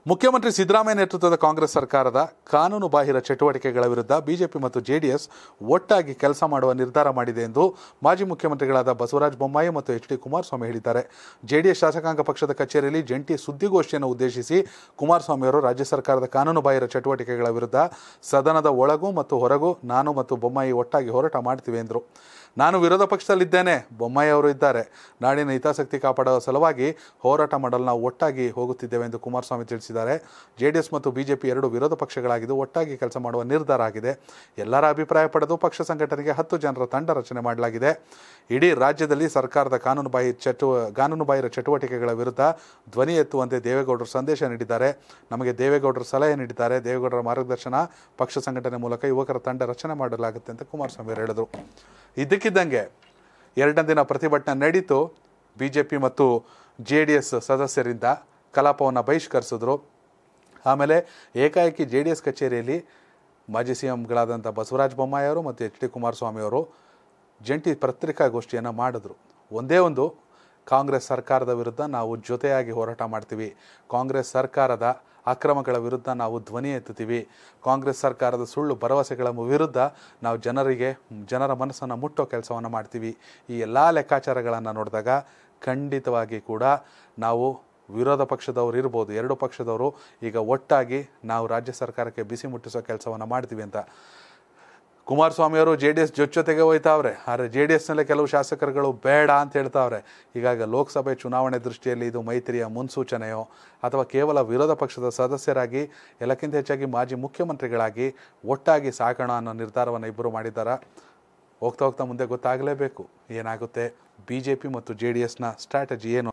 ಮುಖ್ಯಮಂತ್ರಿ ಸಿದ್ದರಾಮಯ್ಯ ನೇತೃತ್ವದ ಕಾಂಗ್ರೆಸ್ ಸರ್ಕಾರದ ಕಾನೂನು ಬಾಹಿರ ಚಟುವಟಿಕೆಗಳ ವಿರುದ್ಧ ಬಿಜೆಪಿ ಮತ್ತು ಜೆಡಿಎಸ್ ಒಟ್ಟಾಗಿ ಕೆಲಸ ಮಾಡುವ ನಿರ್ಧಾರ ಮಾಡಿದೆ ಎಂದು ಮಾಜಿ ಮುಖ್ಯಮಂತ್ರಿಗಳಾದ ಬಸವರಾಜ ಬೊಮ್ಮಾಯಿ ಮತ್ತು ಎಚ್ ಡಿ ಕುಮಾರಸ್ವಾಮಿ ಹೇಳಿದ್ದಾರೆ ಜೆಡಿಎಸ್ ಶಾಸಕಾಂಗ ಪಕ್ಷದ ಕಚೇರಿಯಲ್ಲಿ ಜಂಟಿ ಸುದ್ದಿಗೋಷ್ಠಿಯನ್ನು ಉದ್ದೇಶಿಸಿ ಕುಮಾರಸ್ವಾಮಿ ಅವರು ರಾಜ್ಯ ಸರ್ಕಾರದ ಕಾನೂನು ಬಾಹಿರ ಚಟುವಟಿಕೆಗಳ ವಿರುದ್ಧ ಸದನದ ಒಳಗೂ ಮತ್ತು ಹೊರಗೂ ನಾನು ಮತ್ತು ಬೊಮ್ಮಾಯಿ ಒಟ್ಟಾಗಿ ಹೋರಾಟ ಮಾಡ್ತೀವಿ ಎಂದರು ನಾನು ವಿರೋಧ ಪಕ್ಷದಲ್ಲಿದ್ದೇನೆ ಬೊಮ್ಮಾಯಿ ಅವರು ಇದ್ದಾರೆ ನಾಡಿನ ಹಿತಾಸಕ್ತಿ ಕಾಪಾಡುವ ಸಲುವಾಗಿ ಹೋರಾಟ ಮಾಡಲು ನಾವು ಒಟ್ಟಾಗಿ ಹೋಗುತ್ತಿದ್ದೇವೆ ಎಂದು ಕುಮಾರಸ್ವಾಮಿ ತಿಳಿಸಿದ್ದಾರೆ ಜೆಡಿಎಸ್ ಮತ್ತು ಬಿಜೆಪಿ ಎರಡು ವಿರೋಧ ಪಕ್ಷಗಳಾಗಿದ್ದು ಒಟ್ಟಾಗಿ ಕೆಲಸ ಮಾಡುವ ನಿರ್ಧಾರ ಆಗಿದೆ ಎಲ್ಲರ ಅಭಿಪ್ರಾಯ ಪಡೆದು ಪಕ್ಷ ಸಂಘಟನೆಗೆ ಹತ್ತು ಜನರ ತಂಡ ರಚನೆ ಮಾಡಲಾಗಿದೆ ಇಡೀ ರಾಜ್ಯದಲ್ಲಿ ಸರ್ಕಾರದ ಕಾನೂನು ಬಾಹಿ ಚಟು ಕಾನೂನು ಬಾಹಿರ ಚಟುವಟಿಕೆಗಳ ವಿರುದ್ಧ ಧ್ವನಿ ಎತ್ತುವಂತೆ ದೇವೇಗೌಡರು ಸಂದೇಶ ನೀಡಿದ್ದಾರೆ ನಮಗೆ ದೇವೇಗೌಡರು ಸಲಹೆ ನೀಡಿದ್ದಾರೆ ದೇವೇಗೌಡರ ಮಾರ್ಗದರ್ಶನ ಪಕ್ಷ ಸಂಘಟನೆ ಮೂಲಕ ಯುವಕರ ತಂಡ ರಚನೆ ಮಾಡಲಾಗುತ್ತೆ ಅಂತ ಕುಮಾರಸ್ವಾಮಿ ಅವರು ಹೇಳಿದರು ಇದ್ದಕ್ಕಿದ್ದಂಗೆ ಎರಡನೇ ದಿನ ಪ್ರತಿಭಟನೆ ನಡೀತು ಬಿ ಜೆ ಪಿ ಮತ್ತು ಜೆ ಡಿ ಎಸ್ ಸದಸ್ಯರಿಂದ ಕಲಾಪವನ್ನು ಬಹಿಷ್ಕರಿಸಿದ್ರು ಆಮೇಲೆ ಏಕಾಏಕಿ ಜೆ ಡಿ ಎಸ್ ಕಚೇರಿಯಲ್ಲಿ ಮಾಜಿ ಸಿ ಎಂಗಳಾದಂಥ ಬಸವರಾಜ ಬೊಮ್ಮಾಯಿ ಅವರು ಮತ್ತು ಎಚ್ ಡಿ ಕುಮಾರಸ್ವಾಮಿ ಅವರು ಜಂಟಿ ಪತ್ರಿಕಾಗೋಷ್ಠಿಯನ್ನು ಮಾಡಿದ್ರು ಒಂದೇ ಒಂದು ಕಾಂಗ್ರೆಸ್ ಸರ್ಕಾರದ ವಿರುದ್ಧ ನಾವು ಜೊತೆಯಾಗಿ ಹೋರಾಟ ಮಾಡ್ತೀವಿ ಕಾಂಗ್ರೆಸ್ ಸರ್ಕಾರದ ಅಕ್ರಮಗಳ ವಿರುದ್ಧ ನಾವು ಧ್ವನಿ ಎತ್ತುತ್ತೀವಿ ಕಾಂಗ್ರೆಸ್ ಸರ್ಕಾರದ ಸುಳ್ಳು ಭರವಸೆಗಳ ವಿರುದ್ಧ ನಾವು ಜನರಿಗೆ ಜನರ ಮನಸ್ಸನ್ನು ಮುಟ್ಟೋ ಕೆಲಸವನ್ನು ಮಾಡ್ತೀವಿ ಈ ಎಲ್ಲ ಲೆಕ್ಕಾಚಾರಗಳನ್ನು ನೋಡಿದಾಗ ಖಂಡಿತವಾಗಿ ಕೂಡ ನಾವು ವಿರೋಧ ಪಕ್ಷದವರು ಇರ್ಬೋದು ಎರಡು ಪಕ್ಷದವರು ಈಗ ಒಟ್ಟಾಗಿ ನಾವು ರಾಜ್ಯ ಸರ್ಕಾರಕ್ಕೆ ಬಿಸಿ ಮುಟ್ಟಿಸೋ ಕೆಲಸವನ್ನು ಮಾಡ್ತೀವಿ ಅಂತ ಕುಮಾರಸ್ವಾಮಿ ಅವರು ಜೆ ಡಿ ಎಸ್ ಜೊತೆಗೆ ಹೋಯ್ತಾವ್ರೆ ಆದರೆ ಜೆ ಡಿ ಎಸ್ನಲ್ಲೇ ಕೆಲವು ಶಾಸಕರುಗಳು ಬೇಡ ಅಂತ ಹೇಳ್ತಾವ್ರೆ ಹೀಗಾಗಿ ಲೋಕಸಭೆ ಚುನಾವಣೆ ದೃಷ್ಟಿಯಲ್ಲಿ ಇದು ಮೈತ್ರಿಯ ಮುನ್ಸೂಚನೆಯೋ ಅಥವಾ ಕೇವಲ ವಿರೋಧ ಪಕ್ಷದ ಸದಸ್ಯರಾಗಿ ಎಲ್ಲಕ್ಕಿಂತ ಹೆಚ್ಚಾಗಿ ಮಾಜಿ ಮುಖ್ಯಮಂತ್ರಿಗಳಾಗಿ ಒಟ್ಟಾಗಿ ಸಾಕೋಣ ಅನ್ನೋ ನಿರ್ಧಾರವನ್ನು ಇಬ್ಬರು ಮಾಡಿದ್ದಾರೆ ಹೋಗ್ತಾ ಹೋಗ್ತಾ ಮುಂದೆ ಗೊತ್ತಾಗಲೇಬೇಕು ಏನಾಗುತ್ತೆ ಬಿ ಜೆ ಪಿ ಮತ್ತು ಜೆ ಡಿ ಎಸ್ನ ಸ್ಟ್ರಾಟಜಿ ಏನು